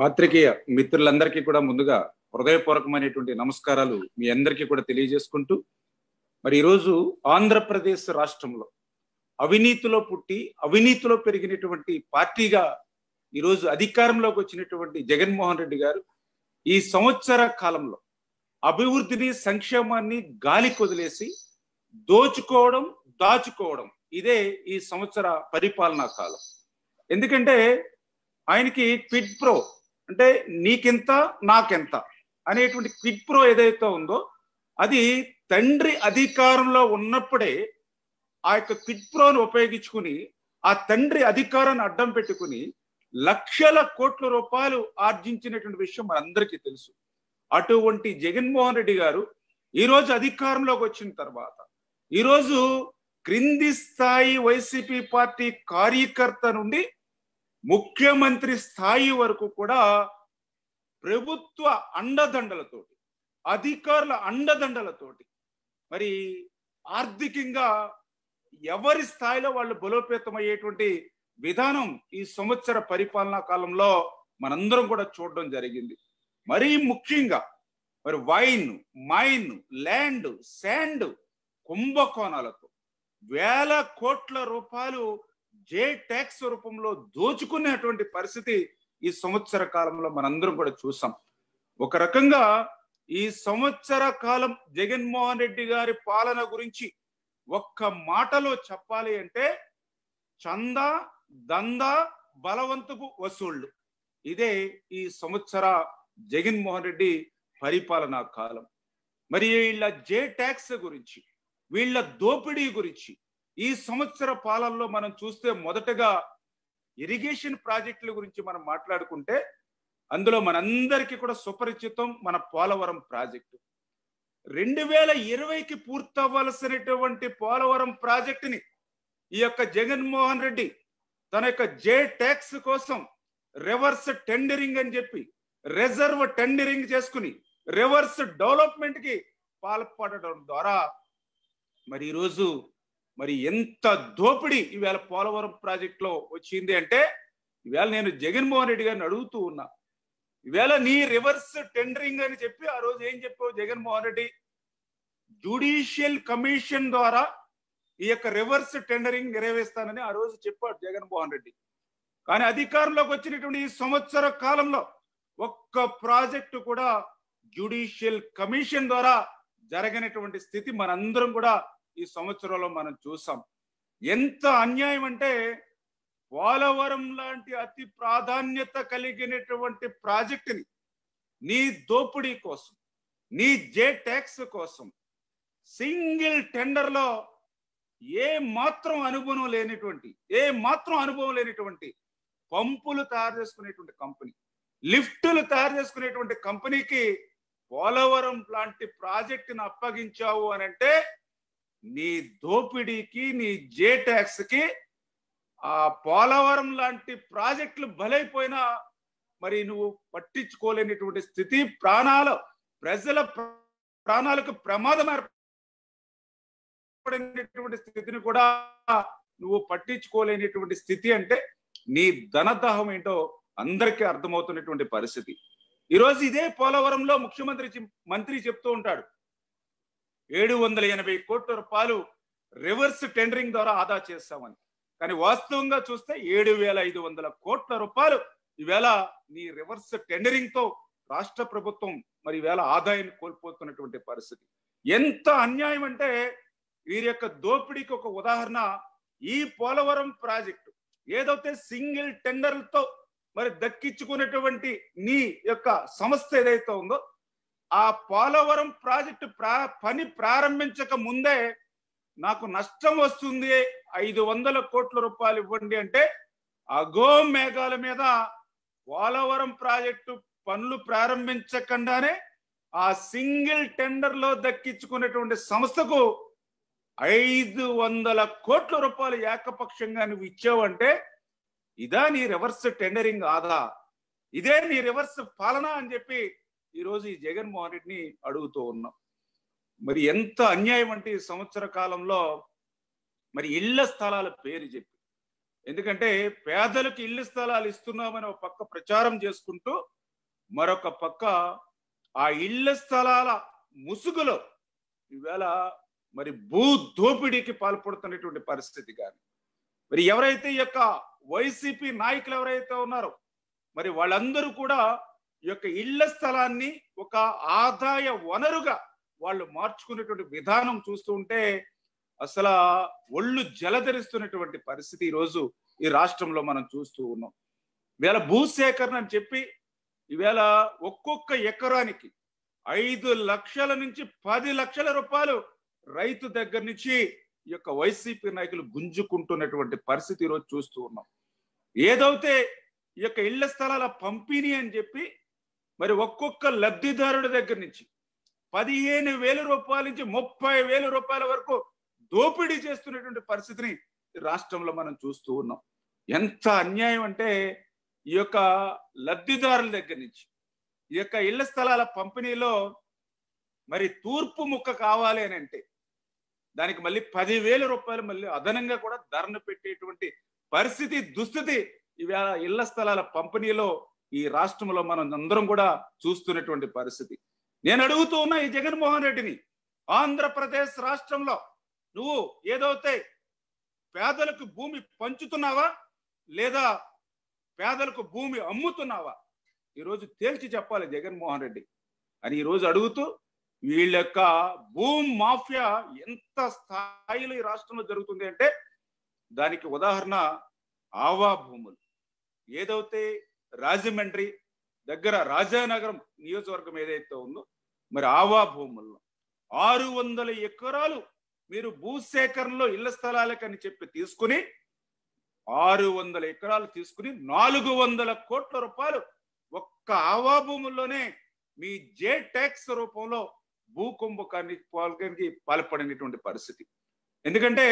పాత్రికేయ మిత్రులందరికీ కూడా ముందుగా హృదయపూర్వకమైనటువంటి నమస్కారాలు మీ అందరికీ కూడా తెలియజేసుకుంటూ మరి ఈరోజు ఆంధ్రప్రదేశ్ రాష్ట్రంలో అవినీతిలో పుట్టి అవినీతిలో పెరిగినటువంటి పార్టీగా ఈరోజు అధికారంలోకి వచ్చినటువంటి జగన్మోహన్ రెడ్డి గారు ఈ సంవత్సర కాలంలో అభివృద్ధిని సంక్షేమాన్ని గాలి కొదిలేసి దోచుకోవడం దాచుకోవడం ఇదే ఈ సంవత్సర పరిపాలనా కాలం ఎందుకంటే ఆయనకి క్విడ్ ప్రో అంటే నీకెంత నాకెంత అనేటువంటి క్విడ్ ప్రో ఏదైతే ఉందో అది తండ్రి అధికారంలో ఉన్నప్పుడే ఆ యొక్క క్విడ్ ప్రోను ఉపయోగించుకుని ఆ తండ్రి అధికారాన్ని అడ్డం పెట్టుకుని లక్షల కోట్ల రూపాయలు ఆర్జించినటువంటి విషయం మనందరికీ తెలుసు అటువంటి జగన్మోహన్ రెడ్డి గారు ఈరోజు అధికారంలోకి వచ్చిన తర్వాత ఈరోజు క్రింది స్థాయి వైసీపీ పార్టీ కార్యకర్త నుండి ముఖ్యమంత్రి స్థాయి వరకు కూడా ప్రభుత్వ అండదండలతోటి అధికారుల అండదండలతోటి మరి ఆర్థికంగా ఎవరి స్థాయిలో వాళ్ళు బలోపేతం అయ్యేటువంటి విధానం ఈ సంవత్సర పరిపాలనా కాలంలో మనందరం కూడా చూడడం జరిగింది మరీ ముఖ్యంగా మరి వైన్ మైన్ ల్యాండ్ శాండ్ కుంభకోణాలతో వేల కోట్ల రూపాయలు జే ట్యాక్స్ రూపంలో దోచుకునేటువంటి పరిస్థితి ఈ సంవత్సర కాలంలో మనందరం కూడా చూసాం ఒక రకంగా ఈ సంవత్సర కాలం జగన్మోహన్ రెడ్డి గారి పాలన గురించి ఒక్క మాటలో చెప్పాలి అంటే చందా దందా బలవంతపు వసూళ్లు ఇదే ఈ సంవత్సర జగన్మోహన్ రెడ్డి పరిపాలనా కాలం మరి వీళ్ళ జే ట్యాక్స్ గురించి వీళ్ళ దోపిడీ గురించి ఈ సంవత్సర పాలనలో మనం చూస్తే మొదటగా ఇరిగేషన్ ప్రాజెక్టుల గురించి మనం మాట్లాడుకుంటే అందులో మనందరికీ కూడా సుపరిచితం మన పోలవరం ప్రాజెక్టు రెండు వేల ఇరవైకి పూర్తవ్వలసినటువంటి పోలవరం ప్రాజెక్టుని ఈ యొక్క జగన్మోహన్ రెడ్డి తన యొక్క జే ట్యాక్స్ కోసం రివర్స్ టెండరింగ్ అని చెప్పి రిజర్వ్ టెండరింగ్ చేసుకుని రివర్స్ డెవలప్మెంట్ కి పాల్పడడం ద్వారా మరి ఈరోజు మరి ఎంత దోపిడీ ఈవేళ పోలవరం ప్రాజెక్ట్ లో వచ్చింది అంటే ఈవేళ నేను జగన్మోహన్ రెడ్డి గారిని అడుగుతూ ఉన్నా ఈవేళ నీ రివర్స్ టెండరింగ్ అని చెప్పి ఆ రోజు ఏం చెప్పావు జగన్మోహన్ రెడ్డి జుడిషియల్ కమిషన్ ద్వారా ఈ యొక్క రివర్స్ టెండరింగ్ నెరవేరుస్తానని ఆ రోజు చెప్పాడు జగన్మోహన్ రెడ్డి కానీ అధికారంలోకి వచ్చినటువంటి ఈ సంవత్సర కాలంలో ఒక్క ప్రాజెక్టు కూడా జ్యుడిషియల్ కమిషన్ ద్వారా జరగనటువంటి స్థితి మనందరం కూడా ఈ సంవత్సరంలో మనం చూసాం ఎంత అన్యాయం అంటే పోలవరం లాంటి అతి ప్రాధాన్యత కలిగినటువంటి ప్రాజెక్టుని నీ దోపిడీ కోసం నీ జే ట్యాక్స్ కోసం సింగిల్ టెండర్లో ఏ మాత్రం అనుభవం లేనిటువంటి ఏ మాత్రం అనుభవం లేనిటువంటి పంపులు తయారు చేసుకునేటువంటి కంపెనీ లిఫ్టులు తయారు చేసుకునేటువంటి కంపెనీకి పోలవరం లాంటి ప్రాజెక్టును అప్పగించావు అని అంటే నీ దోపిడీకి నీ జే ట్యాక్స్ కి ఆ పోలవరం లాంటి ప్రాజెక్టులు బలైపోయినా మరి నువ్వు పట్టించుకోలేనిటువంటి స్థితి ప్రాణాలు ప్రజల ప్రాణాలకు ప్రమాదం ఏర్పడినటువంటి స్థితిని కూడా నువ్వు పట్టించుకోలేనిటువంటి స్థితి అంటే నీ ధనదాహం ఏంటో అందరికీ అర్థమవుతున్నటువంటి పరిస్థితి ఈరోజు ఇదే పోలవరంలో ముఖ్యమంత్రి మంత్రి చెప్తూ ఉంటాడు ఏడు వందల ఎనభై కోట్ల రూపాయలు రివర్స్ టెండరింగ్ ద్వారా ఆదా చేస్తామని కానీ వాస్తవంగా చూస్తే ఏడు వేల ఐదు వందల కోట్ల రూపాయలు ఈవేళ నీ రివర్స్ టెండరింగ్ తో రాష్ట్ర ప్రభుత్వం మరి ఈవేళ ఆదాయాన్ని కోల్పోతున్నటువంటి పరిస్థితి ఎంత అన్యాయం అంటే వీరి యొక్క దోపిడీకి ఒక ఉదాహరణ ఈ పోలవరం ప్రాజెక్టు ఏదైతే సింగిల్ టెండర్లతో మరి దక్కించుకున్నటువంటి నీ యొక్క సంస్థ ఏదైతే ఉందో ఆ పోలవరం ప్రాజెక్టు ప్రా పని ప్రారంభించక ముందే నాకు నష్టం వస్తుంది ఐదు వందల కోట్ల రూపాయలు ఇవ్వండి అంటే అగో మేఘాల మీద పోలవరం ప్రాజెక్టు పనులు ప్రారంభించకుండానే ఆ సింగిల్ టెండర్ లో దక్కించుకున్నటువంటి సంస్థకు ఐదు వందల కోట్ల రూపాయలు ఏకపక్షంగా నువ్వు ఇచ్చావంటే ఇదా నీ రివర్స్ టెండరింగ్ ఆదా ఇదే నీ రివర్స్ పాలన అని చెప్పి ఈరోజు ఈ జగన్మోహన్ రెడ్డిని అడుగుతూ ఉన్నాం మరి ఎంత అన్యాయం అంటే ఈ సంవత్సర కాలంలో మరి ఇళ్ల స్థలాల పేరు చెప్పి ఎందుకంటే పేదలకు ఇళ్ల స్థలాలు ఇస్తున్నామని ఒక పక్క ప్రచారం చేసుకుంటూ మరొక పక్క ఆ ఇళ్ల స్థలాల ముసుగులో ఈవేళ మరి భూ దోపిడీకి పాల్పడుతున్నటువంటి పరిస్థితి కానీ మరి ఎవరైతే ఈ యొక్క వైసీపీ నాయకులు ఎవరైతే ఉన్నారో మరి వాళ్ళందరూ కూడా ఈ యొక్క ఇళ్ల స్థలాన్ని ఒక ఆదాయ వనరుగా వాళ్ళు మార్చుకునేటువంటి విధానం చూస్తూ ఉంటే అసలు ఒళ్ళు జలధరిస్తున్నటువంటి పరిస్థితి ఈరోజు ఈ రాష్ట్రంలో మనం చూస్తూ ఉన్నాం ఈవేళ భూసేకరణ అని చెప్పి ఈవేళ ఒక్కొక్క ఎకరానికి ఐదు లక్షల నుంచి పది లక్షల రూపాయలు రైతు దగ్గర నుంచి ఈ యొక్క వైసీపీ నాయకులు గుంజుకుంటున్నటువంటి పరిస్థితి ఈరోజు చూస్తూ ఉన్నాం ఏదైతే ఈ యొక్క ఇళ్ల స్థలాల పంపిణీ అని చెప్పి మరి ఒక్కొక్క లబ్ధిదారుడి దగ్గర నుంచి పదిహేను వేల రూపాయల నుంచి ముప్పై వేల రూపాయల వరకు దోపిడీ చేస్తున్నటువంటి పరిస్థితిని రాష్ట్రంలో మనం చూస్తూ ఉన్నాం ఎంత అన్యాయం అంటే ఈ యొక్క లబ్ధిదారుల దగ్గర నుంచి ఈ యొక్క ఇళ్ల స్థలాల పంపిణీలో మరి తూర్పు ముక్క కావాలి అని అంటే దానికి మళ్ళీ పదివేల రూపాయలు మళ్ళీ అదనంగా కూడా ధరను పెట్టేటువంటి పరిస్థితి దుస్థితి ఇవాళ ఇళ్ల స్థలాల పంపిణీలో ఈ రాష్ట్రంలో మనం అందరం కూడా చూస్తున్నటువంటి పరిస్థితి నేను అడుగుతూ ఉన్నా ఈ జగన్మోహన్ రెడ్డిని ఆంధ్రప్రదేశ్ రాష్ట్రంలో నువ్వు ఏదైతే పేదలకు భూమి పంచుతున్నావా లేదా పేదలకు భూమి అమ్ముతున్నావా ఈరోజు తేల్చి చెప్పాలి జగన్మోహన్ రెడ్డి అని ఈరోజు అడుగుతూ వీళ్ళ యొక్క భూమి మాఫియా ఎంత స్థాయిలో ఈ రాష్ట్రంలో జరుగుతుంది అంటే దానికి ఉదాహరణ ఆవా భూములు ఏదైతే రాజమండ్రి దగ్గర రాజానగరం నియోజకవర్గం ఏదైతే ఉందో మరి ఆవా భూముల్లో ఆరు వందల ఎకరాలు మీరు భూసేకరణలో ఇళ్ల స్థలాలకని చెప్పి తీసుకుని ఆరు వందల ఎకరాలు తీసుకుని నాలుగు వందల కోట్ల రూపాయలు ఒక్క ఆవా భూముల్లోనే మీ జే ట్యాక్స్ రూపంలో భూ కుంభకాన్ని పాల్గొనికి పాల్పడినటువంటి పరిస్థితి ఎందుకంటే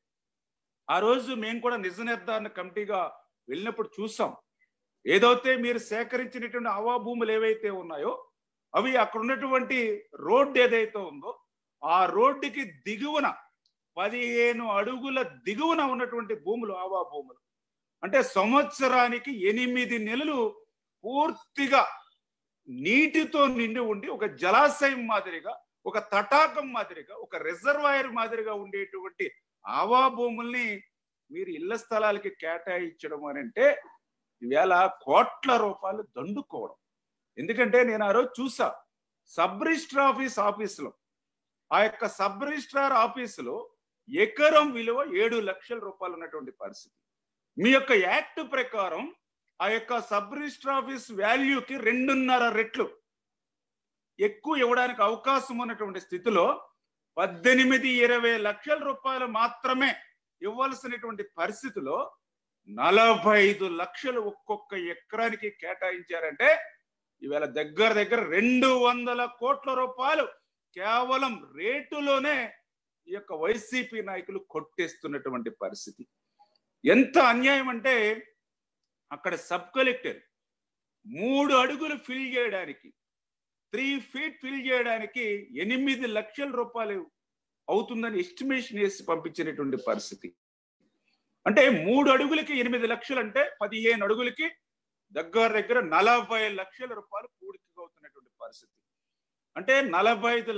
ఆ రోజు మేము కూడా నిజ నిర్ధారణ కమిటీగా వెళ్ళినప్పుడు చూసాం ఏదైతే మీరు సేకరించినటువంటి ఆవా భూములు ఏవైతే ఉన్నాయో అవి అక్కడ ఉన్నటువంటి రోడ్డు ఏదైతే ఉందో ఆ రోడ్డుకి దిగువన పదిహేను అడుగుల దిగువన ఉన్నటువంటి భూములు ఆవా భూములు అంటే సంవత్సరానికి ఎనిమిది నెలలు పూర్తిగా నీటితో నిండి ఉండి ఒక జలాశయం మాదిరిగా ఒక తటాకం మాదిరిగా ఒక రిజర్వాయర్ మాదిరిగా ఉండేటువంటి ఆవా భూముల్ని మీరు ఇళ్ల స్థలాలకి కేటాయించడం అని అంటే ఈవేళ కోట్ల రూపాయలు దండుకోవడం ఎందుకంటే నేను ఆ రోజు చూసా సబ్ రిజిస్టర్ ఆఫీస్ ఆఫీసులో ఆ యొక్క సబ్ రిజిస్ట్రార్ ఆఫీసులో ఎకరం విలువ ఏడు లక్షల రూపాయలు ఉన్నటువంటి పరిస్థితి మీ యొక్క యాక్ట్ ప్రకారం ఆ యొక్క సబ్ రిజిస్టర్ ఆఫీస్ వాల్యూకి రెండున్నర రెట్లు ఎక్కువ ఇవ్వడానికి అవకాశం ఉన్నటువంటి స్థితిలో పద్దెనిమిది ఇరవై లక్షల రూపాయలు మాత్రమే ఇవ్వాల్సినటువంటి పరిస్థితిలో నలభై ఐదు లక్షలు ఒక్కొక్క ఎకరానికి కేటాయించారంటే ఈవేళ దగ్గర దగ్గర రెండు వందల కోట్ల రూపాయలు కేవలం రేటులోనే ఈ యొక్క వైసీపీ నాయకులు కొట్టేస్తున్నటువంటి పరిస్థితి ఎంత అన్యాయం అంటే అక్కడ సబ్ కలెక్టర్ మూడు అడుగులు ఫిల్ చేయడానికి త్రీ ఫీట్ ఫిల్ చేయడానికి ఎనిమిది లక్షల రూపాయలు అవుతుందని ఎస్టిమేషన్ వేసి పంపించినటువంటి పరిస్థితి అంటే మూడు అడుగులకి ఎనిమిది లక్షలు అంటే పదిహేను అడుగులకి దగ్గర దగ్గర నలభై లక్షల రూపాయలు పూడికి అవుతున్నటువంటి పరిస్థితి అంటే నలభై ఐదు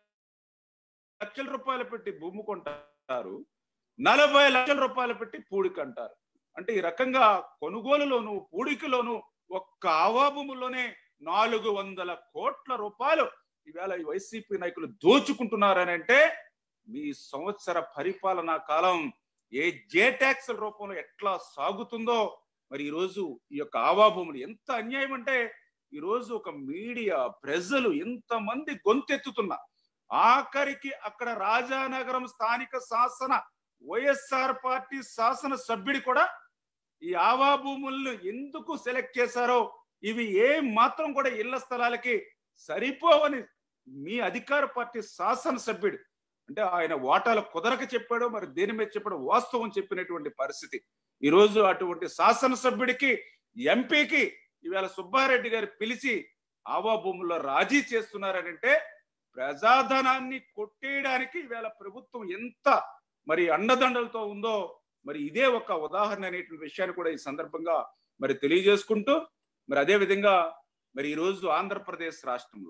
లక్షల రూపాయలు పెట్టి భూమి కొంటారు నలభై లక్షల రూపాయలు పెట్టి పూడికి అంటారు అంటే ఈ రకంగా కొనుగోలులోను పూడికలోను ఒక్క ఆవాభూముల్లోనే నాలుగు వందల కోట్ల రూపాయలు ఈవేళ ఈ వైసీపీ నాయకులు దోచుకుంటున్నారని అంటే మీ సంవత్సర పరిపాలనా కాలం ఏ జే ట్యాక్స్ రూపంలో ఎట్లా సాగుతుందో మరి ఈరోజు ఈ యొక్క ఆవాభూములు ఎంత అన్యాయం అంటే ఈరోజు ఒక మీడియా ప్రజలు ఎంతమంది గొంతెత్తుతున్నా ఆఖరికి అక్కడ రాజానగరం స్థానిక శాసన వైఎస్ఆర్ పార్టీ శాసన సభ్యుడి కూడా ఈ ఆవా భూములను ఎందుకు సెలెక్ట్ చేశారో ఇవి ఏ మాత్రం కూడా ఇళ్ల స్థలాలకి సరిపోవని మీ అధికార పార్టీ శాసన సభ్యుడు అంటే ఆయన వాటాల కుదరక చెప్పాడో మరి దేని మీద చెప్పాడో వాస్తవం చెప్పినటువంటి పరిస్థితి ఈ రోజు అటువంటి శాసనసభ్యుడికి ఎంపీకి ఈవేళ సుబ్బారెడ్డి గారు పిలిచి ఆవా భూముల్లో రాజీ చేస్తున్నారని అంటే ప్రజాధనాన్ని కొట్టేయడానికి ఈవేళ ప్రభుత్వం ఎంత మరి అండదండలతో ఉందో మరి ఇదే ఒక ఉదాహరణ అనేటువంటి విషయాన్ని కూడా ఈ సందర్భంగా మరి తెలియజేసుకుంటూ మరి అదే విధంగా మరి ఈరోజు ఆంధ్రప్రదేశ్ రాష్ట్రంలో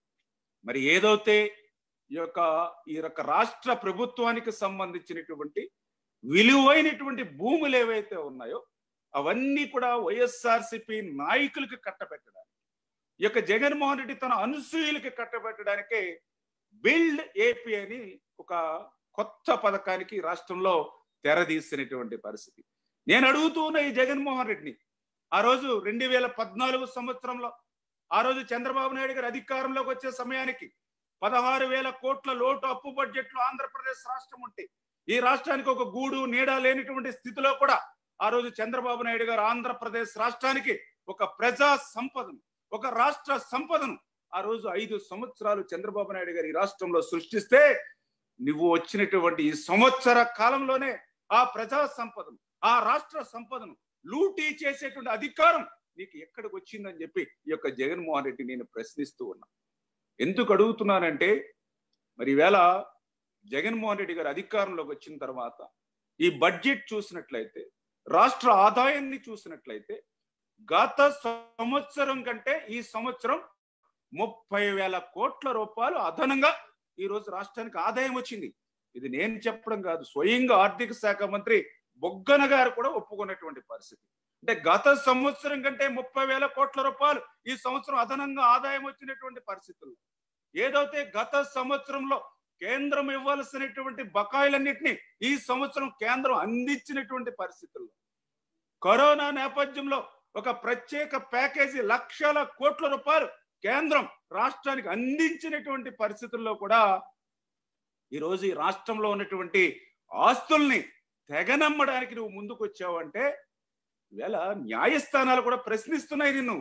మరి ఏదైతే ఈ యొక్క ఈ యొక్క రాష్ట్ర ప్రభుత్వానికి సంబంధించినటువంటి విలువైనటువంటి భూములు ఏవైతే ఉన్నాయో అవన్నీ కూడా వైఎస్ఆర్సిపి నాయకులకు కట్టబెట్టడానికి ఈ యొక్క జగన్మోహన్ రెడ్డి తన అనుసూయులకి కట్టబెట్టడానికే బిల్డ్ ఏపీ అని ఒక కొత్త పథకానికి రాష్ట్రంలో తెరదీసినటువంటి పరిస్థితి నేను అడుగుతూ ఉన్న ఈ జగన్మోహన్ రెడ్డిని ఆ రోజు రెండు వేల పద్నాలుగు సంవత్సరంలో ఆ రోజు చంద్రబాబు నాయుడు గారు అధికారంలోకి వచ్చే సమయానికి పదహారు వేల కోట్ల లోటు అప్పు బడ్జెట్ లో ఆంధ్రప్రదేశ్ రాష్ట్రం ఉంటే ఈ రాష్ట్రానికి ఒక గూడు నీడ లేనిటువంటి స్థితిలో కూడా ఆ రోజు చంద్రబాబు నాయుడు గారు ఆంధ్రప్రదేశ్ రాష్ట్రానికి ఒక ప్రజా సంపదను ఒక రాష్ట్ర సంపదను ఆ రోజు ఐదు సంవత్సరాలు చంద్రబాబు నాయుడు గారు ఈ రాష్ట్రంలో సృష్టిస్తే నువ్వు వచ్చినటువంటి ఈ సంవత్సర కాలంలోనే ఆ ప్రజా సంపదను ఆ రాష్ట్ర సంపదను లూటీ చేసేటువంటి అధికారం నీకు ఎక్కడికి వచ్చిందని చెప్పి ఈ యొక్క జగన్మోహన్ రెడ్డి నేను ప్రశ్నిస్తూ ఉన్నా ఎందుకు అడుగుతున్నానంటే మరి ఈవేళ జగన్మోహన్ రెడ్డి గారు అధికారంలోకి వచ్చిన తర్వాత ఈ బడ్జెట్ చూసినట్లయితే రాష్ట్ర ఆదాయాన్ని చూసినట్లయితే గత సంవత్సరం కంటే ఈ సంవత్సరం ముప్పై వేల కోట్ల రూపాయలు అదనంగా ఈ రోజు రాష్ట్రానికి ఆదాయం వచ్చింది ఇది నేను చెప్పడం కాదు స్వయంగా ఆర్థిక శాఖ మంత్రి బొగ్గన గారు కూడా ఒప్పుకున్నటువంటి పరిస్థితి అంటే గత సంవత్సరం కంటే ముప్పై వేల కోట్ల రూపాయలు ఈ సంవత్సరం అదనంగా ఆదాయం వచ్చినటువంటి పరిస్థితుల్లో ఏదైతే గత సంవత్సరంలో కేంద్రం ఇవ్వాల్సినటువంటి బకాయిలన్నింటినీ ఈ సంవత్సరం కేంద్రం అందించినటువంటి పరిస్థితుల్లో కరోనా నేపథ్యంలో ఒక ప్రత్యేక ప్యాకేజీ లక్షల కోట్ల రూపాయలు కేంద్రం రాష్ట్రానికి అందించినటువంటి పరిస్థితుల్లో కూడా ఈరోజు ఈ రాష్ట్రంలో ఉన్నటువంటి ఆస్తుల్ని తెగనమ్మడానికి నువ్వు ముందుకు వచ్చావంటే ఈవేళ న్యాయస్థానాలు కూడా ప్రశ్నిస్తున్నాయి నిన్ను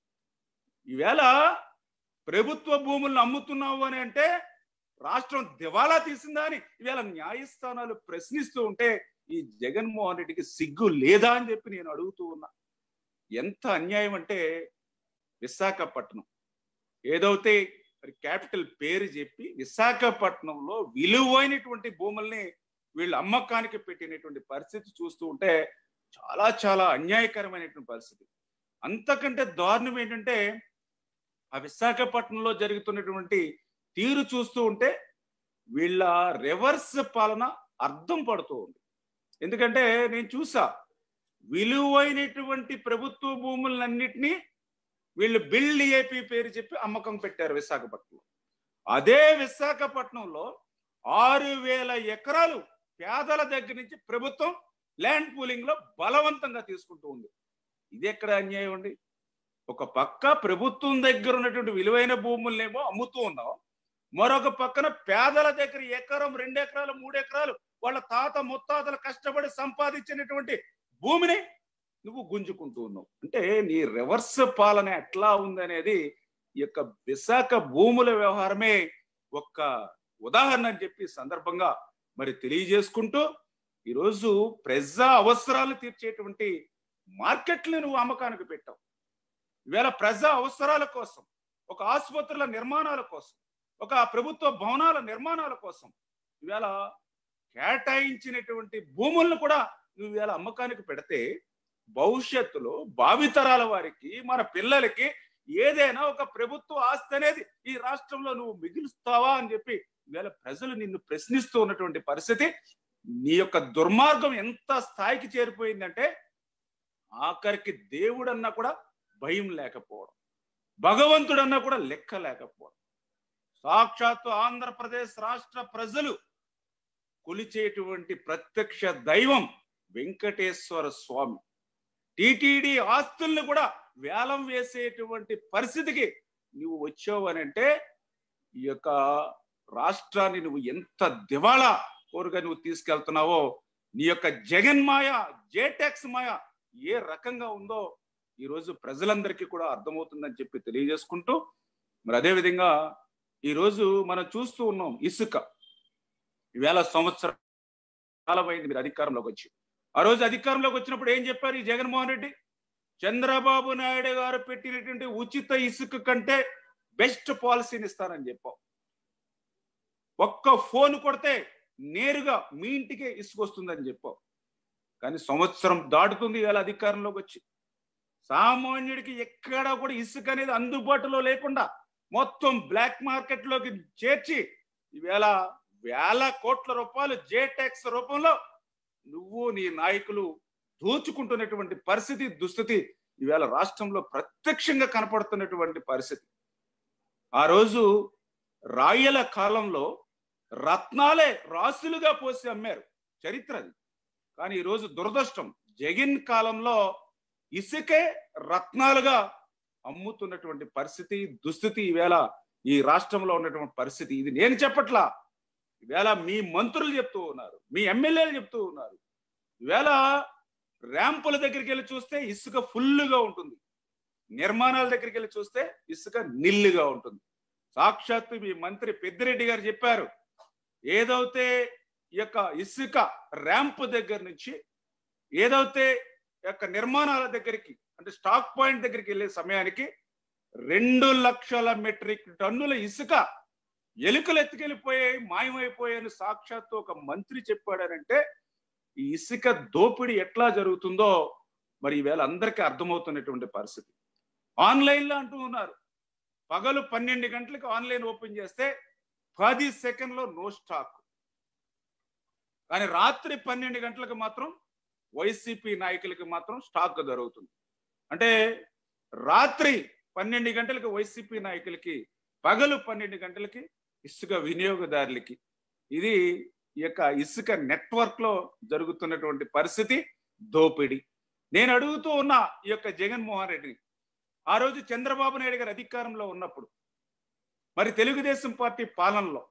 ఈవేళ ప్రభుత్వ భూములను అమ్ముతున్నావు అని అంటే రాష్ట్రం దివాలా తీసిందా అని ఈవేళ న్యాయస్థానాలు ప్రశ్నిస్తూ ఉంటే ఈ జగన్మోహన్ రెడ్డికి సిగ్గు లేదా అని చెప్పి నేను అడుగుతూ ఉన్నా ఎంత అన్యాయం అంటే విశాఖపట్నం ఏదైతే మరి క్యాపిటల్ పేరు చెప్పి విశాఖపట్నంలో విలువైనటువంటి భూముల్ని వీళ్ళు అమ్మకానికి పెట్టినటువంటి పరిస్థితి చూస్తూ ఉంటే చాలా చాలా అన్యాయకరమైనటువంటి పరిస్థితి అంతకంటే దారుణం ఏంటంటే ఆ విశాఖపట్నంలో జరుగుతున్నటువంటి తీరు చూస్తూ ఉంటే వీళ్ళ రివర్స్ పాలన అర్థం పడుతూ ఉంది ఎందుకంటే నేను చూసా విలువైనటువంటి ప్రభుత్వ భూములన్నిటినీ వీళ్ళు బిల్డ్ ఏపీ పేరు చెప్పి అమ్మకం పెట్టారు విశాఖపట్నంలో అదే విశాఖపట్నంలో ఆరు వేల ఎకరాలు పేదల దగ్గర నుంచి ప్రభుత్వం ల్యాండ్ పూలింగ్ లో బలవంతంగా తీసుకుంటూ ఉంది ఇది ఎక్కడ అన్యాయం అండి ఒక పక్క ప్రభుత్వం దగ్గర ఉన్నటువంటి విలువైన భూములనేమో అమ్ముతూ ఉన్నాం మరొక పక్కన పేదల దగ్గర ఎకరం రెండు ఎకరాలు మూడు ఎకరాలు వాళ్ళ తాత ముత్తాతలు కష్టపడి సంపాదించినటువంటి భూమిని నువ్వు గుంజుకుంటూ ఉన్నావు అంటే నీ రివర్స్ పాలన ఎట్లా ఉందనేది ఈ యొక్క విశాఖ భూముల వ్యవహారమే ఒక్క ఉదాహరణ అని చెప్పి సందర్భంగా మరి తెలియజేసుకుంటూ ఈరోజు ప్రజా అవసరాలు తీర్చేటువంటి మార్కెట్లు నువ్వు అమ్మకానికి పెట్టావు ఈవేళ ప్రజా అవసరాల కోసం ఒక ఆసుపత్రుల నిర్మాణాల కోసం ఒక ప్రభుత్వ భవనాల నిర్మాణాల కోసం ఈవేళ కేటాయించినటువంటి భూములను కూడా నువ్వు ఇవాళ అమ్మకానికి పెడితే భవిష్యత్తులో భావితరాల వారికి మన పిల్లలకి ఏదైనా ఒక ప్రభుత్వ ఆస్తి అనేది ఈ రాష్ట్రంలో నువ్వు మిగులుస్తావా అని చెప్పి ఇవాళ ప్రజలు నిన్ను ప్రశ్నిస్తూ ఉన్నటువంటి పరిస్థితి నీ యొక్క దుర్మార్గం ఎంత స్థాయికి చేరిపోయిందంటే ఆఖరికి దేవుడన్నా కూడా భయం లేకపోవడం భగవంతుడన్నా కూడా లెక్క లేకపోవడం సాక్షాత్తు ఆంధ్రప్రదేశ్ రాష్ట్ర ప్రజలు కొలిచేటువంటి ప్రత్యక్ష దైవం వెంకటేశ్వర స్వామి టిటిడి ఆస్తుల్ని కూడా వేలం వేసేటువంటి పరిస్థితికి నువ్వు వచ్చావు అని అంటే ఈ యొక్క రాష్ట్రాన్ని నువ్వు ఎంత దివాళా కోరుగా నువ్వు తీసుకెళ్తున్నావో నీ యొక్క జగన్ మాయ జేటెక్స్ మాయ ఏ రకంగా ఉందో ఈరోజు ప్రజలందరికీ కూడా అర్థమవుతుందని చెప్పి తెలియజేసుకుంటూ మరి అదే విధంగా ఈరోజు మనం చూస్తూ ఉన్నాం ఇసుక ఈవేళ సంవత్సరాలమైంది మీరు అధికారంలోకి వచ్చి ఆ రోజు అధికారంలోకి వచ్చినప్పుడు ఏం చెప్పారు ఈ జగన్మోహన్ రెడ్డి చంద్రబాబు నాయుడు గారు పెట్టినటువంటి ఉచిత ఇసుక కంటే బెస్ట్ పాలసీని ఇస్తానని చెప్పాం ఒక్క ఫోన్ కొడితే నేరుగా మీ ఇంటికే ఇసుక వస్తుందని చెప్పాం కానీ సంవత్సరం దాటుతుంది ఇవాళ అధికారంలోకి వచ్చి సామాన్యుడికి ఎక్కడా కూడా ఇసుక అనేది అందుబాటులో లేకుండా మొత్తం బ్లాక్ మార్కెట్ లోకి చేర్చి ఈవేళ వేల కోట్ల రూపాయలు జే ట్యాక్స్ రూపంలో నువ్వు నీ నాయకులు దోచుకుంటున్నటువంటి పరిస్థితి దుస్థితి ఈవేళ రాష్ట్రంలో ప్రత్యక్షంగా కనపడుతున్నటువంటి పరిస్థితి ఆ రోజు రాయల కాలంలో రత్నాలే రాసులుగా పోసి అమ్మారు చరిత్ర అది కానీ ఈరోజు దురదృష్టం జగన్ కాలంలో ఇసుకే రత్నాలుగా అమ్ముతున్నటువంటి పరిస్థితి దుస్థితి ఈవేళ ఈ రాష్ట్రంలో ఉన్నటువంటి పరిస్థితి ఇది నేను చెప్పట్లా ఈవేళ మీ మంత్రులు చెప్తూ ఉన్నారు మీ ఎమ్మెల్యేలు చెప్తూ ఉన్నారు ఈవేళ ర్యాంపుల దగ్గరికి వెళ్ళి చూస్తే ఇసుక ఫుల్గా ఉంటుంది నిర్మాణాల దగ్గరికి వెళ్ళి చూస్తే ఇసుక నిల్లుగా ఉంటుంది సాక్షాత్తు మీ మంత్రి పెద్దిరెడ్డి గారు చెప్పారు ఏదైతే ఈ యొక్క ఇసుక ర్యాంప్ దగ్గర నుంచి ఏదైతే యొక్క నిర్మాణాల దగ్గరికి అంటే స్టాక్ పాయింట్ దగ్గరికి వెళ్ళే సమయానికి రెండు లక్షల మెట్రిక్ టన్నుల ఇసుక ఎలుకలు ఎత్తుకెళ్ళిపోయాయి మాయమైపోయాయని సాక్షాత్తు ఒక మంత్రి చెప్పాడనంటే ఈ ఇసుక దోపిడీ ఎట్లా జరుగుతుందో మరి ఈవేళ అందరికీ అర్థమవుతున్నటువంటి పరిస్థితి ఆన్లైన్లో అంటూ ఉన్నారు పగలు పన్నెండు గంటలకు ఆన్లైన్ ఓపెన్ చేస్తే పది సెకండ్లో నో స్టాక్ కానీ రాత్రి పన్నెండు గంటలకు మాత్రం వైసీపీ నాయకులకి మాత్రం స్టాక్ దొరుకుతుంది అంటే రాత్రి పన్నెండు గంటలకు వైసీపీ నాయకులకి పగలు పన్నెండు గంటలకి ఇసుక వినియోగదారులకి ఇది ఈ యొక్క ఇసుక నెట్వర్క్ లో జరుగుతున్నటువంటి పరిస్థితి దోపిడి నేను అడుగుతూ ఉన్న ఈ యొక్క జగన్మోహన్ రెడ్డిని ఆ రోజు చంద్రబాబు నాయుడు గారు అధికారంలో ఉన్నప్పుడు మరి తెలుగుదేశం పార్టీ పాలనలో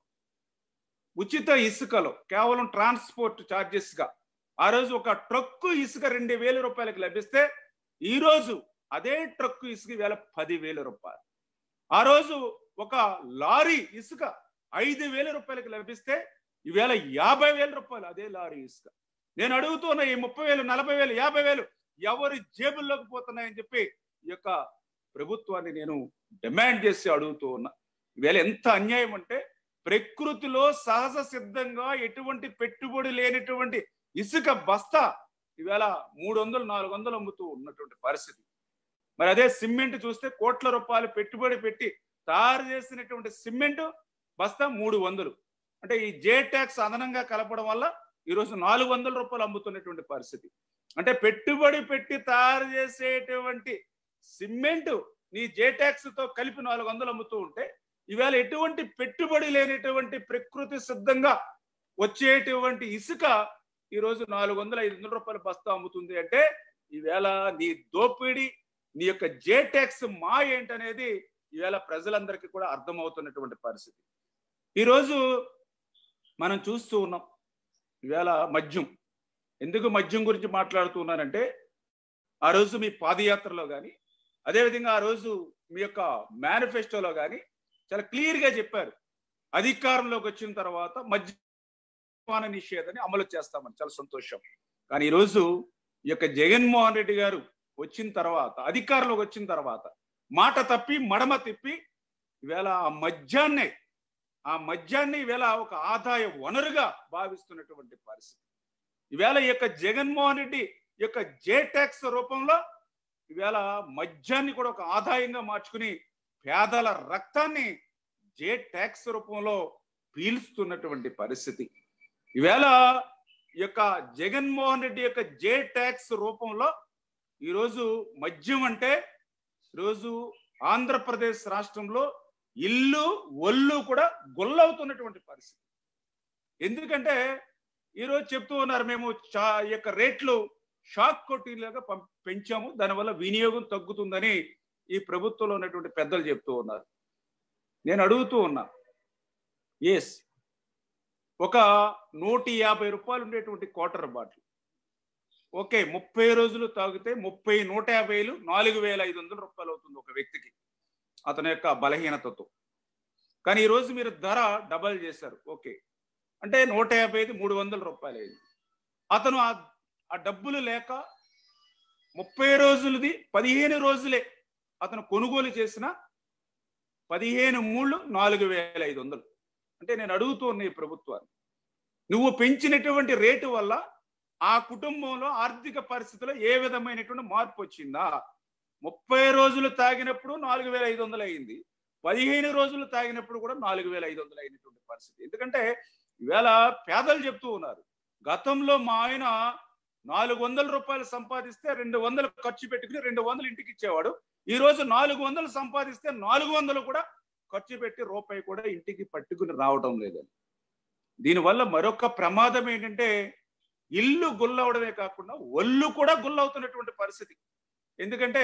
ఉచిత ఇసుకలో కేవలం ట్రాన్స్పోర్ట్ ఛార్జెస్ గా ఆ రోజు ఒక ట్రక్కు ఇసుక రెండు వేల రూపాయలకు లభిస్తే ఈ రోజు అదే ట్రక్కు ఇసుక వేల పది వేల రూపాయలు ఆ రోజు ఒక లారీ ఇసుక ఐదు వేల రూపాయలకు లభిస్తే ఈవేళ యాభై వేల రూపాయలు అదే లారీ ఇసుక నేను అడుగుతున్న ఈ ముప్పై వేలు నలభై వేలు యాభై వేలు ఎవరి జేబుల్లోకి పోతున్నాయని చెప్పి ఈ యొక్క ప్రభుత్వాన్ని నేను డిమాండ్ చేసి అడుగుతూ ఉన్నా ఈవేళ ఎంత అన్యాయం అంటే ప్రకృతిలో సహజ సిద్ధంగా ఎటువంటి పెట్టుబడి లేనటువంటి ఇసుక బస్తా ఈవేళ మూడు వందలు నాలుగు వందలు అమ్ముతూ ఉన్నటువంటి పరిస్థితి మరి అదే సిమెంట్ చూస్తే కోట్ల రూపాయలు పెట్టుబడి పెట్టి తయారు చేసినటువంటి సిమెంట్ బస్తా మూడు వందలు అంటే ఈ జే ట్యాక్స్ అదనంగా కలపడం వల్ల ఈరోజు నాలుగు వందల రూపాయలు అమ్ముతున్నటువంటి పరిస్థితి అంటే పెట్టుబడి పెట్టి తయారు చేసేటువంటి సిమెంట్ నీ జే ట్యాక్స్ తో కలిపి నాలుగు వందలు అమ్ముతూ ఉంటే ఈవేళ ఎటువంటి పెట్టుబడి లేనటువంటి ప్రకృతి సిద్ధంగా వచ్చేటువంటి ఇసుక ఈ రోజు నాలుగు వందల ఐదు వందల రూపాయల బస్తా అమ్ముతుంది అంటే ఈవేళ నీ దోపిడీ నీ యొక్క జే ట్యాక్స్ మా ఏంటనేది ఈవేళ ప్రజలందరికీ కూడా అర్థమవుతున్నటువంటి పరిస్థితి ఈరోజు మనం చూస్తూ ఉన్నాం ఈవేళ మద్యం ఎందుకు మద్యం గురించి మాట్లాడుతున్నానంటే ఆ రోజు మీ పాదయాత్రలో కానీ అదేవిధంగా ఆ రోజు మీ యొక్క మేనిఫెస్టోలో కానీ చాలా క్లియర్గా చెప్పారు అధికారంలోకి వచ్చిన తర్వాత మద్యపాన నిషేధాన్ని అమలు చేస్తామని చాలా సంతోషం కానీ ఈరోజు ఈ యొక్క జగన్మోహన్ రెడ్డి గారు వచ్చిన తర్వాత అధికారంలోకి వచ్చిన తర్వాత మాట తప్పి మడమ తిప్పి ఈవేళ ఆ మద్యాన్నే ఆ మద్యాన్ని ఈవేళ ఒక ఆదాయ వనరుగా భావిస్తున్నటువంటి పరిస్థితి ఈవేళ ఈ యొక్క జగన్మోహన్ రెడ్డి ఈ యొక్క జే ట్యాక్స్ రూపంలో ఈవేళ మద్యాన్ని కూడా ఒక ఆదాయంగా మార్చుకుని పేదల రక్తాన్ని జే ట్యాక్స్ రూపంలో పీల్స్తున్నటువంటి పరిస్థితి ఈవేళ ఈ యొక్క జగన్మోహన్ రెడ్డి యొక్క జే ట్యాక్స్ రూపంలో ఈరోజు మద్యం అంటే ఈరోజు ఆంధ్రప్రదేశ్ రాష్ట్రంలో ఇల్లు ఒళ్ళు కూడా గొల్లవుతున్నటువంటి పరిస్థితి ఎందుకంటే ఈరోజు చెప్తూ ఉన్నారు మేము చా ఈ యొక్క రేట్లు షాక్ కొట్టిలాగా పెంచాము దానివల్ల వినియోగం తగ్గుతుందని ఈ ప్రభుత్వంలో ఉన్నటువంటి పెద్దలు చెప్తూ ఉన్నారు నేను అడుగుతూ ఉన్నా ఎస్ ఒక నూట యాభై రూపాయలు ఉండేటువంటి క్వార్టర్ బాటిల్ ఓకే ముప్పై రోజులు తాగితే ముప్పై నూట యాభైలు నాలుగు వేల ఐదు వందల రూపాయలు అవుతుంది ఒక వ్యక్తికి అతని యొక్క బలహీనతతో కానీ ఈరోజు మీరు ధర డబల్ చేశారు ఓకే అంటే నూట యాభై ఐదు మూడు వందల రూపాయలు అయింది అతను ఆ డబ్బులు లేక ముప్పై రోజులది పదిహేను రోజులే అతను కొనుగోలు చేసిన పదిహేను మూడు నాలుగు వేల ఐదు వందలు అంటే నేను అడుగుతూ ఉన్న ఈ ప్రభుత్వాన్ని నువ్వు పెంచినటువంటి రేటు వల్ల ఆ కుటుంబంలో ఆర్థిక పరిస్థితిలో ఏ విధమైనటువంటి మార్పు వచ్చిందా ముప్పై రోజులు తాగినప్పుడు నాలుగు వేల ఐదు వందలు అయింది పదిహేను రోజులు తాగినప్పుడు కూడా నాలుగు వేల ఐదు వందలు అయినటువంటి పరిస్థితి ఎందుకంటే ఈవేళ పేదలు చెప్తూ ఉన్నారు గతంలో మా ఆయన నాలుగు వందల రూపాయలు సంపాదిస్తే రెండు వందలు ఖర్చు పెట్టుకుని రెండు వందలు ఇంటికి ఇచ్చేవాడు ఈ రోజు నాలుగు వందలు సంపాదిస్తే నాలుగు వందలు కూడా ఖర్చు పెట్టి రూపాయి కూడా ఇంటికి పట్టుకుని రావడం లేదని దీనివల్ల మరొక ప్రమాదం ఏంటంటే ఇల్లు గుల్లవడమే కాకుండా ఒళ్ళు కూడా గుల్లవుతున్నటువంటి పరిస్థితి ఎందుకంటే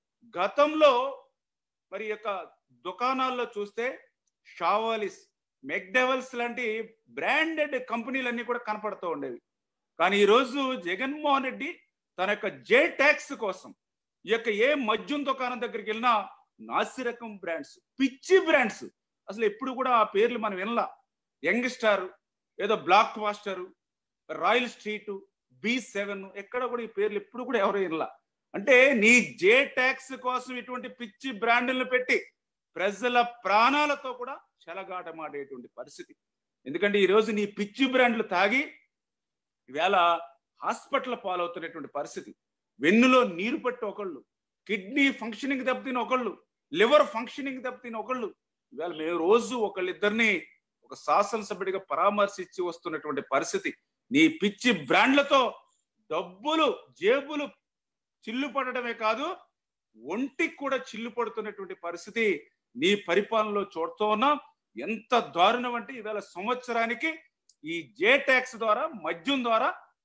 గతంలో మరి యొక్క దుకాణాల్లో చూస్తే షావాలిస్ మెక్డెవల్స్ లాంటి బ్రాండెడ్ కంపెనీలన్నీ కూడా కనపడుతూ ఉండేవి కానీ ఈరోజు జగన్మోహన్ రెడ్డి తన యొక్క జే ట్యాక్స్ కోసం ఈ యొక్క ఏ మద్యం దుకాణం దగ్గరికి వెళ్ళినా నాసిరకం బ్రాండ్స్ పిచ్చి బ్రాండ్స్ అసలు ఎప్పుడు కూడా ఆ పేర్లు మనం వినలా యంగ్ స్టార్ ఏదో black master royal street B seven ఎక్కడ కూడా ఈ పేర్లు ఎప్పుడు కూడా ఎవరు వినలా అంటే నీ జే ట్యాక్స్ కోసం ఇటువంటి పిచ్చి బ్రాండ్లను పెట్టి ప్రజల ప్రాణాలతో కూడా చెలగాటమాడేటువంటి పరిస్థితి ఎందుకంటే ఈరోజు నీ పిచ్చి బ్రాండ్లు తాగి ఈవేళ హాస్పిటల్ పాలవుతున్నటువంటి పరిస్థితి వెన్నులో నీరు పట్టి ఒకళ్ళు కిడ్నీ ఫంక్షనింగ్ దెబ్బతిన ఒకళ్ళు లివర్ ఫంక్షనింగ్ దెబ్బతిన ఒకళ్ళు ఇవాళ మేము రోజు ఒకళ్ళిద్దరిని ఒక శాసనసభ్యుడిగా పరామర్శించి వస్తున్నటువంటి పరిస్థితి నీ పిచ్చి బ్రాండ్లతో డబ్బులు జేబులు చిల్లు పడటమే కాదు ఒంటికి కూడా చిల్లు పడుతున్నటువంటి పరిస్థితి నీ పరిపాలనలో చూడుతూ ఉన్నాం ఎంత దారుణం అంటే ఈవేళ సంవత్సరానికి ఈ జే ట్యాక్స్ ద్వారా మద్యం ద్వారా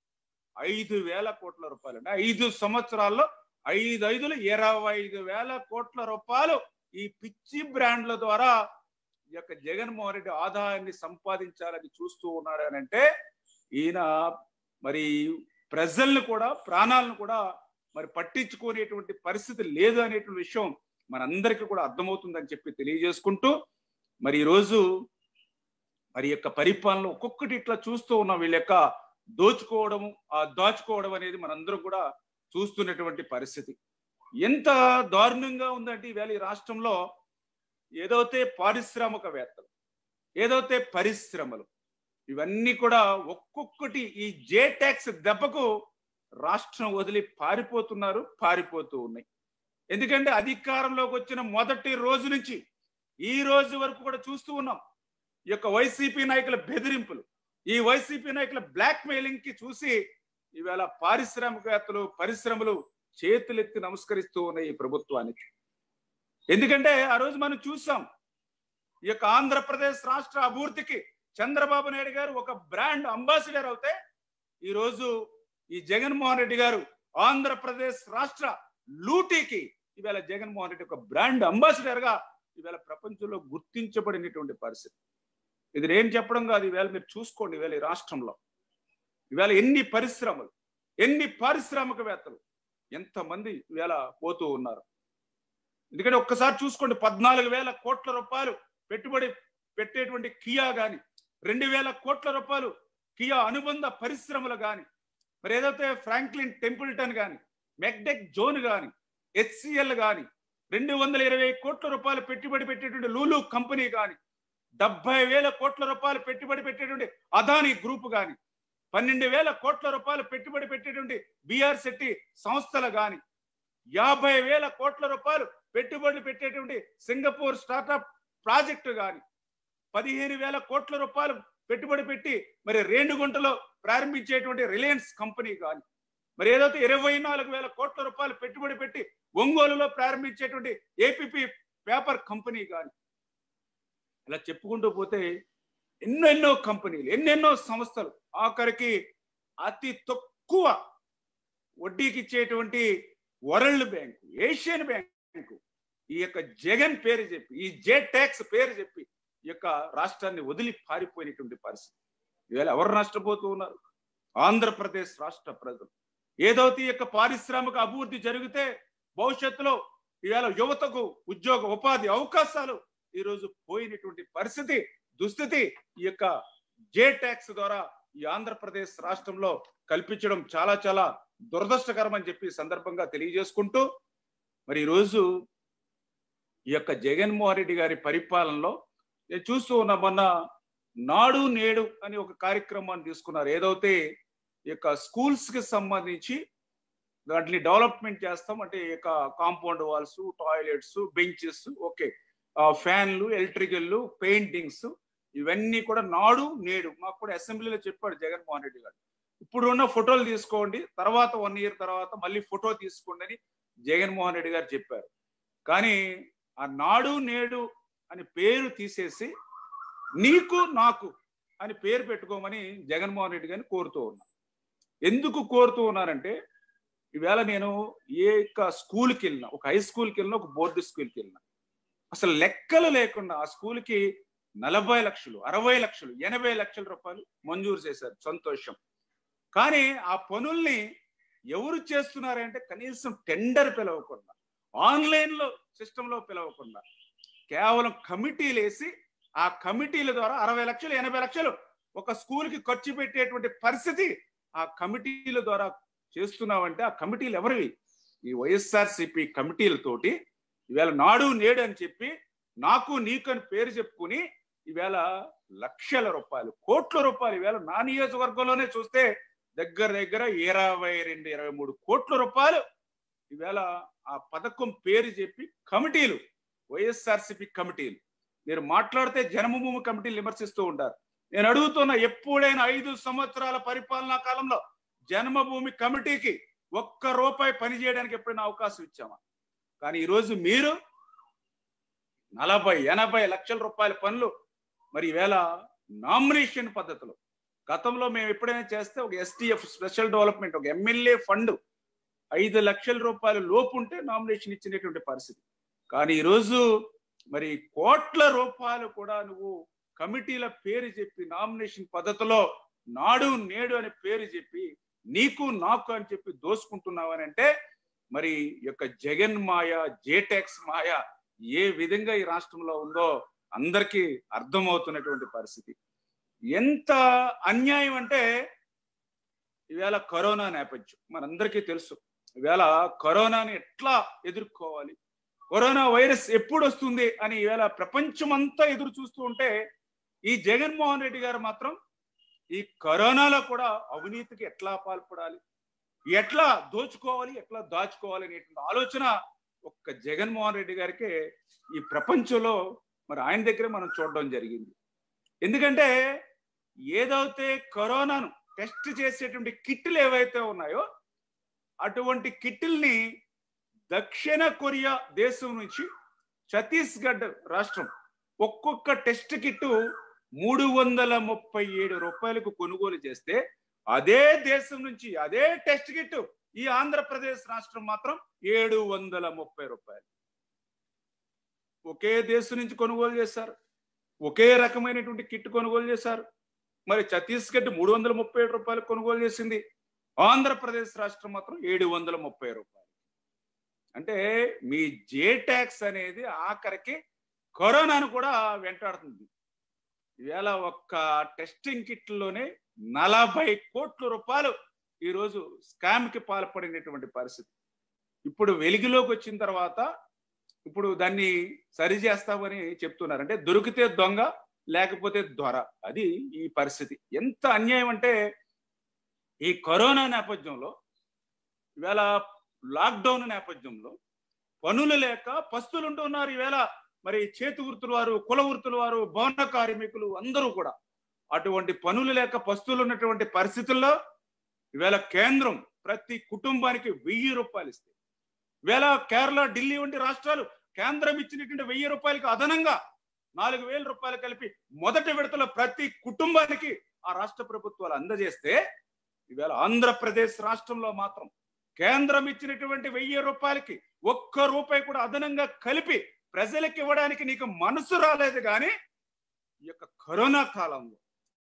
ఐదు వేల కోట్ల రూపాయలు అంటే ఐదు సంవత్సరాల్లో ఐదు ఐదులు ఇరవై ఐదు వేల కోట్ల రూపాయలు ఈ పిచ్చి బ్రాండ్ల ద్వారా ఈ యొక్క జగన్మోహన్ రెడ్డి ఆదాయాన్ని సంపాదించాలని చూస్తూ ఉన్నాడు అని అంటే ఈయన మరి ప్రజల్ని కూడా ప్రాణాలను కూడా మరి పట్టించుకునేటువంటి పరిస్థితి లేదు అనేటువంటి విషయం మనందరికీ కూడా అర్థమవుతుందని చెప్పి తెలియజేసుకుంటూ మరి ఈరోజు మరి యొక్క పరిపాలన ఒక్కొక్కటి ఇట్లా చూస్తూ ఉన్నాం వీళ్ళ యొక్క దోచుకోవడము ఆ దాచుకోవడం అనేది మనందరం కూడా చూస్తున్నటువంటి పరిస్థితి ఎంత దారుణంగా ఉందంటే ఈవేళ ఈ రాష్ట్రంలో ఏదైతే పారిశ్రామికవేత్తలు ఏదైతే పరిశ్రమలు ఇవన్నీ కూడా ఒక్కొక్కటి ఈ జే ట్యాక్స్ దెబ్బకు రాష్ట్రం వదిలి పారిపోతున్నారు పారిపోతూ ఉన్నాయి ఎందుకంటే అధికారంలోకి వచ్చిన మొదటి రోజు నుంచి ఈ రోజు వరకు కూడా చూస్తూ ఉన్నాం ఈ యొక్క వైసీపీ నాయకుల బెదిరింపులు ఈ వైసీపీ నాయకుల బ్లాక్ మెయిలింగ్ కి చూసి ఈవేళ పారిశ్రామికవేత్తలు పరిశ్రమలు చేతులెత్తి నమస్కరిస్తూ ఉన్నాయి ఈ ప్రభుత్వానికి ఎందుకంటే ఆ రోజు మనం చూసాం ఈ యొక్క ఆంధ్రప్రదేశ్ రాష్ట్ర అభివృద్ధికి చంద్రబాబు నాయుడు గారు ఒక బ్రాండ్ అంబాసిడర్ అవుతే ఈ రోజు ఈ జగన్మోహన్ రెడ్డి గారు ఆంధ్రప్రదేశ్ రాష్ట్ర లూటీకి ఈవేళ జగన్మోహన్ రెడ్డి ఒక బ్రాండ్ అంబాసిడర్ గా ఈవేళ ప్రపంచంలో గుర్తించబడినటువంటి పరిస్థితి ఇది నేను చెప్పడం కాదు ఈవేళ మీరు చూసుకోండి ఈవేళ ఈ రాష్ట్రంలో ఈవేళ ఎన్ని పరిశ్రమలు ఎన్ని పారిశ్రామికవేత్తలు ఎంతమంది ఈవేళ పోతూ ఉన్నారు ఎందుకంటే ఒక్కసారి చూసుకోండి పద్నాలుగు వేల కోట్ల రూపాయలు పెట్టుబడి పెట్టేటువంటి కియా గాని రెండు వేల కోట్ల రూపాయలు కియా అనుబంధ పరిశ్రమలు గాని మరి ఏదైతే ఫ్రాంక్లిన్ టెంపుల్టన్ గాని మెక్డెక్ జోన్ గాని హెచ్సిఎల్ గాని రెండు వందల ఇరవై కోట్ల రూపాయలు పెట్టుబడి పెట్టేటువంటి లూలు కంపెనీ గాని డెబ్బై వేల కోట్ల రూపాయలు పెట్టుబడి పెట్టేటువంటి అదాని గ్రూప్ గాని పన్నెండు వేల కోట్ల రూపాయలు పెట్టుబడి పెట్టేటువంటి బిఆర్ శెట్టి సంస్థలు గాని యాభై వేల కోట్ల రూపాయలు పెట్టుబడులు పెట్టేటువంటి సింగపూర్ స్టార్టప్ ప్రాజెక్టు గాని పదిహేను వేల కోట్ల రూపాయలు పెట్టుబడి పెట్టి మరి రేణుగుంటలో ప్రారంభించేటువంటి రిలయన్స్ కంపెనీ కానీ మరి ఏదైతే ఇరవై నాలుగు వేల కోట్ల రూపాయలు పెట్టుబడి పెట్టి ఒంగోలులో ప్రారంభించేటువంటి ఏపీపీ పేపర్ కంపెనీ కానీ ఇలా చెప్పుకుంటూ పోతే ఎన్నెన్నో కంపెనీలు ఎన్నెన్నో సంస్థలు ఆఖరికి అతి తక్కువ వడ్డీకి ఇచ్చేటువంటి వరల్డ్ బ్యాంక్ ఏషియన్ బ్యాంక్ ఈ యొక్క జగన్ పేరు చెప్పి ఈ జే ట్యాక్స్ పేరు చెప్పి ఈ యొక్క రాష్ట్రాన్ని వదిలి పారిపోయినటువంటి పరిస్థితి ఈవేళ ఎవరు నష్టపోతూ ఉన్నారు ఆంధ్రప్రదేశ్ రాష్ట్ర ప్రజలు ఏదైతే ఈ యొక్క పారిశ్రామిక అభివృద్ధి జరిగితే భవిష్యత్తులో ఈవేళ యువతకు ఉద్యోగ ఉపాధి అవకాశాలు ఈరోజు పోయినటువంటి పరిస్థితి దుస్థితి ఈ యొక్క జే ట్యాక్స్ ద్వారా ఈ ఆంధ్రప్రదేశ్ రాష్ట్రంలో కల్పించడం చాలా చాలా దురదృష్టకరం అని చెప్పి సందర్భంగా తెలియజేసుకుంటూ మరి ఈరోజు ఈ యొక్క జగన్మోహన్ రెడ్డి గారి పరిపాలనలో నేను చూస్తూ ఉన్న మొన్న నాడు నేడు అని ఒక కార్యక్రమాన్ని తీసుకున్నారు ఏదైతే ఈ యొక్క స్కూల్స్ కి సంబంధించి వాటిని డెవలప్మెంట్ చేస్తాం అంటే ఈ యొక్క compound walls toilets benches okay ఫ్యాన్లు ఎలక్ట్రికల్లు పెయింటింగ్స్ ఇవన్నీ కూడా నాడు నేడు మాకు కూడా అసెంబ్లీలో చెప్పాడు జగన్మోహన్ రెడ్డి గారు ఇప్పుడు ఉన్న ఫోటోలు తీసుకోండి తర్వాత వన్ ఇయర్ తర్వాత మళ్ళీ ఫోటో తీసుకోండి అని జగన్మోహన్ రెడ్డి గారు చెప్పారు కానీ ఆ నాడు నేడు అని పేరు తీసేసి నీకు నాకు అని పేరు పెట్టుకోమని జగన్మోహన్ రెడ్డి గారిని కోరుతూ ఉన్నా ఎందుకు కోరుతూ ఉన్నారంటే ఈవేళ నేను ఏ యొక్క స్కూల్కి వెళ్ళినా ఒక హై స్కూల్కి వెళ్ళినా ఒక బోర్డు స్కూల్కి వెళ్ళినా అసలు లెక్కలు లేకుండా ఆ స్కూల్కి నలభై లక్షలు అరవై లక్షలు ఎనభై లక్షల రూపాయలు మంజూరు చేశారు సంతోషం కానీ ఆ పనుల్ని ఎవరు చేస్తున్నారంటే కనీసం టెండర్ పిలవకుండా ఆన్లైన్లో సిస్టంలో పిలవకుండా కేవలం కమిటీలు వేసి ఆ కమిటీల ద్వారా అరవై లక్షలు ఎనభై లక్షలు ఒక స్కూల్కి ఖర్చు పెట్టేటువంటి పరిస్థితి ఆ కమిటీల ద్వారా చేస్తున్నామంటే ఆ కమిటీలు ఎవరివి ఈ వైఎస్ఆర్సిపి కమిటీలతోటి ఈవేళ నాడు నేడు అని చెప్పి నాకు నీకు అని పేరు చెప్పుకుని ఈవేళ లక్షల రూపాయలు కోట్ల రూపాయలు ఈవేళ నా నియోజకవర్గంలోనే చూస్తే దగ్గర దగ్గర ఇరవై రెండు ఇరవై మూడు కోట్ల రూపాయలు ఈవేళ ఆ పథకం పేరు చెప్పి కమిటీలు వైఎస్ఆర్సిపి కమిటీలు మీరు మాట్లాడితే జన్మభూమి కమిటీలు విమర్శిస్తూ ఉంటారు నేను అడుగుతున్న ఎప్పుడైనా ఐదు సంవత్సరాల పరిపాలనా కాలంలో జన్మభూమి కమిటీకి ఒక్క రూపాయి పని చేయడానికి ఎప్పుడైనా అవకాశం ఇచ్చామా కానీ ఈరోజు మీరు నలభై ఎనభై లక్షల రూపాయల పనులు మరి ఈవేళ నామినేషన్ పద్ధతిలో గతంలో మేము ఎప్పుడైనా చేస్తే ఒక ఎస్టీఎఫ్ స్పెషల్ డెవలప్మెంట్ ఒక ఎమ్మెల్యే ఫండ్ ఐదు లక్షల రూపాయల లోపు ఉంటే నామినేషన్ ఇచ్చినటువంటి పరిస్థితి కానీ ఈరోజు మరి కోట్ల రూపాయలు కూడా నువ్వు కమిటీల పేరు చెప్పి నామినేషన్ పద్ధతిలో నాడు నేడు అనే పేరు చెప్పి నీకు నాకు అని చెప్పి దోసుకుంటున్నావని అంటే మరి యొక్క జగన్ మాయ జేటెక్స్ మాయ ఏ విధంగా ఈ రాష్ట్రంలో ఉందో అందరికీ అర్థమవుతున్నటువంటి పరిస్థితి ఎంత అన్యాయం అంటే ఈవేళ కరోనా నేపథ్యం మనందరికీ తెలుసు ఈవేళ కరోనాని ఎట్లా ఎదుర్కోవాలి కరోనా వైరస్ ఎప్పుడు వస్తుంది అని ఈవేళ ప్రపంచమంతా ఎదురు చూస్తూ ఉంటే ఈ జగన్మోహన్ రెడ్డి గారు మాత్రం ఈ కరోనాలో కూడా అవినీతికి ఎట్లా పాల్పడాలి ఎట్లా దోచుకోవాలి ఎట్లా దాచుకోవాలి అనేటువంటి ఆలోచన ఒక్క జగన్మోహన్ రెడ్డి గారికి ఈ ప్రపంచంలో మరి ఆయన దగ్గర మనం చూడడం జరిగింది ఎందుకంటే ఏదైతే కరోనాను టెస్ట్ చేసేటువంటి కిట్లు ఏవైతే ఉన్నాయో అటువంటి కిట్టుల్ని దక్షిణ కొరియా దేశం నుంచి ఛత్తీస్గఢ్ రాష్ట్రం ఒక్కొక్క టెస్ట్ కిట్టు మూడు వందల ముప్పై ఏడు రూపాయలకు కొనుగోలు చేస్తే అదే దేశం నుంచి అదే టెస్ట్ కిట్ ఈ ఆంధ్రప్రదేశ్ రాష్ట్రం మాత్రం ఏడు వందల ముప్పై రూపాయలు ఒకే దేశం నుంచి కొనుగోలు చేశారు ఒకే రకమైనటువంటి కిట్ కొనుగోలు చేశారు మరి ఛత్తీస్గఢ్ మూడు వందల ముప్పై ఏడు రూపాయలు కొనుగోలు చేసింది ఆంధ్రప్రదేశ్ రాష్ట్రం మాత్రం ఏడు వందల ముప్పై రూపాయలు అంటే మీ జే ట్యాక్స్ అనేది ఆఖరికి కరోనాను కూడా వెంటాడుతుంది ఈవేళ ఒక్క టెస్టింగ్ కిట్లోనే నలభై కోట్ల రూపాయలు ఈరోజు స్కామ్ కి పాల్పడినటువంటి పరిస్థితి ఇప్పుడు వెలుగులోకి వచ్చిన తర్వాత ఇప్పుడు దాన్ని సరి చేస్తామని చెప్తున్నారు అంటే దొరికితే దొంగ లేకపోతే దొర అది ఈ పరిస్థితి ఎంత అన్యాయం అంటే ఈ కరోనా నేపథ్యంలో ఈవేళ లాక్డౌన్ నేపథ్యంలో పనులు లేక పస్తులు ఉంటున్నారు ఈవేళ మరి చేతి వృత్తుల వారు కుల వృత్తుల వారు భవన కార్మికులు అందరూ కూడా అటువంటి పనులు లేక పస్తులు ఉన్నటువంటి పరిస్థితుల్లో ఈవేళ కేంద్రం ప్రతి కుటుంబానికి వెయ్యి రూపాయలు ఇస్తే ఈవేళ కేరళ ఢిల్లీ వంటి రాష్ట్రాలు కేంద్రం ఇచ్చినటువంటి వెయ్యి రూపాయలకి అదనంగా నాలుగు వేల రూపాయలు కలిపి మొదటి విడతలో ప్రతి కుటుంబానికి ఆ రాష్ట్ర ప్రభుత్వాలు అందజేస్తే ఈవేళ ఆంధ్రప్రదేశ్ రాష్ట్రంలో మాత్రం కేంద్రం ఇచ్చినటువంటి వెయ్యి రూపాయలకి ఒక్క రూపాయి కూడా అదనంగా కలిపి ప్రజలకు ఇవ్వడానికి నీకు మనసు రాలేదు కానీ ఈ యొక్క కరోనా కాలంలో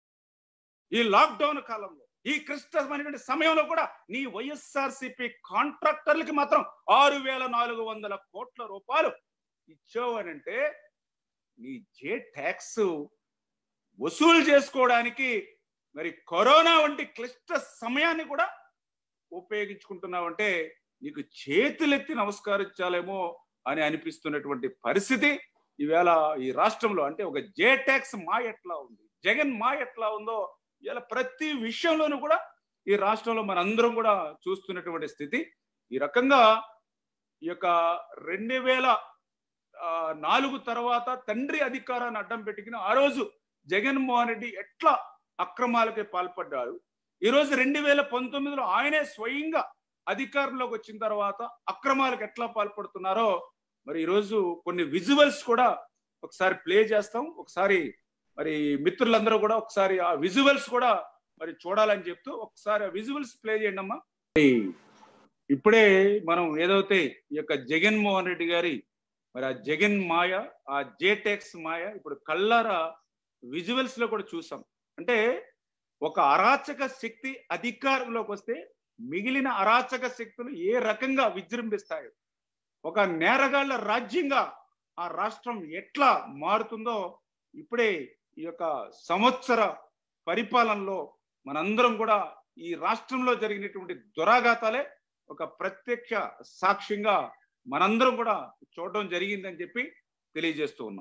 ఈ లాక్డౌన్ కాలంలో ఈ క్లిష్టమైనటువంటి సమయంలో కూడా నీ వైఎస్ఆర్సిపి కాంట్రాక్టర్లకి మాత్రం ఆరు వేల నాలుగు వందల కోట్ల రూపాయలు ఇచ్చావనంటే నీ జే ట్యాక్స్ వసూలు చేసుకోవడానికి మరి కరోనా వంటి క్లిష్ట సమయాన్ని కూడా ఉపయోగించుకుంటున్నావంటే నీకు చేతులెత్తి నమస్కరించాలేమో అని అనిపిస్తున్నటువంటి పరిస్థితి ఈవేళ ఈ రాష్ట్రంలో అంటే ఒక జే ట్యాక్స్ మా ఎట్లా ఉంది జగన్ మా ఎట్లా ఉందో ఇలా ప్రతి విషయంలోనూ కూడా ఈ రాష్ట్రంలో మనందరం కూడా చూస్తున్నటువంటి స్థితి ఈ రకంగా ఈ యొక్క రెండు వేల ఆ, నాలుగు తర్వాత తండ్రి అధికారాన్ని అడ్డం పెట్టుకుని ఆ రోజు జగన్మోహన్ రెడ్డి ఎట్లా అక్రమాలకి పాల్పడ్డారు ఈ రోజు రెండు వేల పంతొమ్మిదిలో ఆయనే స్వయంగా అధికారంలోకి వచ్చిన తర్వాత అక్రమాలకు ఎట్లా పాల్పడుతున్నారో మరి ఈరోజు కొన్ని విజువల్స్ కూడా ఒకసారి ప్లే చేస్తాం ఒకసారి మరి మిత్రులందరూ కూడా ఒకసారి ఆ విజువల్స్ కూడా మరి చూడాలని చెప్తూ ఒకసారి ఆ విజువల్స్ ప్లే చేయండి అమ్మా మరి ఇప్పుడే మనం ఏదైతే ఈ యొక్క జగన్మోహన్ రెడ్డి గారి మరి ఆ జగన్ మాయ ఆ జేటెక్స్ మాయ ఇప్పుడు కళ్ళారా విజువల్స్ లో కూడా చూసాం అంటే ఒక అరాచక శక్తి అధికారంలోకి వస్తే మిగిలిన అరాచక శక్తులు ఏ రకంగా విజృంభిస్తాయో ఒక నేరగాళ్ల రాజ్యంగా ఆ రాష్ట్రం ఎట్లా మారుతుందో ఇప్పుడే ఈ యొక్క సంవత్సర పరిపాలనలో మనందరం కూడా ఈ రాష్ట్రంలో జరిగినటువంటి దురాఘాతాలే ఒక ప్రత్యక్ష సాక్ష్యంగా మనందరం కూడా చూడడం జరిగిందని చెప్పి తెలియజేస్తూ ఉన్నాం